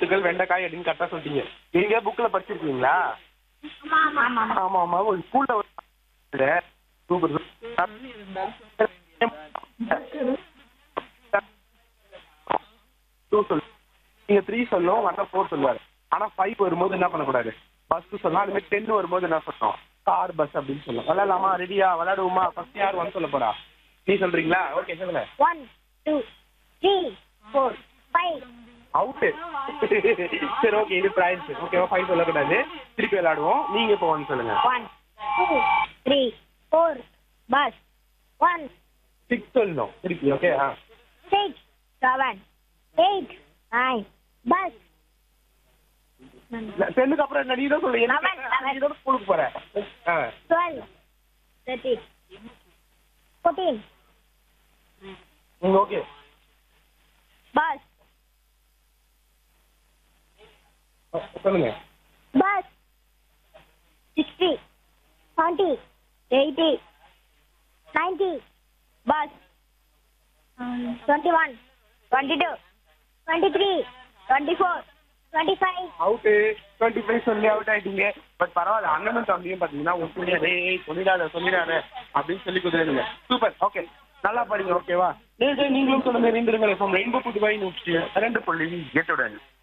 பூட்டுகள் வெண்டைக்காய் அப்படின்னு கரெக்டா சொல்லிட்டீங்க நீங்க புக்ல படிச்சிருக்கீங்களா ஆமா ஆமா ஒரு ஸ்கூல்ல ஒரு சூப்பர் டூ சொல்லு நீங்க த்ரீ சொல்லும் வந்தா ஃபோர் சொல்லுவாரு ஆனா ஃபைவ் வரும்போது என்ன பண்ணக்கூடாது பஸ் சொல்லலாம் அது மாதிரி டென் வரும்போது என்ன சொல்லணும் கார் பஸ் அப்படின்னு சொல்லலாம் விளையாடலாமா ரெடியா விளையாடுவோமா ஃபர்ஸ்ட் யார் வந்து சொல்ல போறா நீ சொல்றீங்களா ஓகே சொல்லுங்க one two three four five out சரி ஓகே இது பிரைஸ் ஓகேவா ஃபைவ் சொல்லக்கூடாது திருப்பி விளையாடுவோம் நீங்க இப்போ ஒன் சொல்லுங்க one two three four buzz one six சொல்லணும் திருப்பி ஓகே ஆ six seven eight nine buzz டென்னுக்கு அப்புறம் என்ன நீ தான் சொல்லுங்க Eleven, eleven. நீ தான் ஸ்கூலுக்கு போற ஆ டுவெல் தேர்ட்டீன் ஃபோர்டீன் ம் ஓகே பஸ் சொல்லுங்க buzz sixty seventy eighty ninety buzz twenty one twenty two twenty three twenty four twenty five out twenty five சொல்லி அவுட் ஆயிட்டீங்க பட் பரவாயில்ல அண்ணனும் தம்பியும் பார்த்தீங்கன்னா உங்க சொல்லிடாதே சொல்லிடாத சொல்லிடாத அப்படின்னு சொல்லி குதிரைங்க சூப்பர் ஓகே நல்லா படிங்க ஓகேவா நீங்களும் சொல்லுங்க நீங்களும் ரெயின்போ புதுவாய் நூற்றி ரெண்டு புள்ளி எட்டுடன்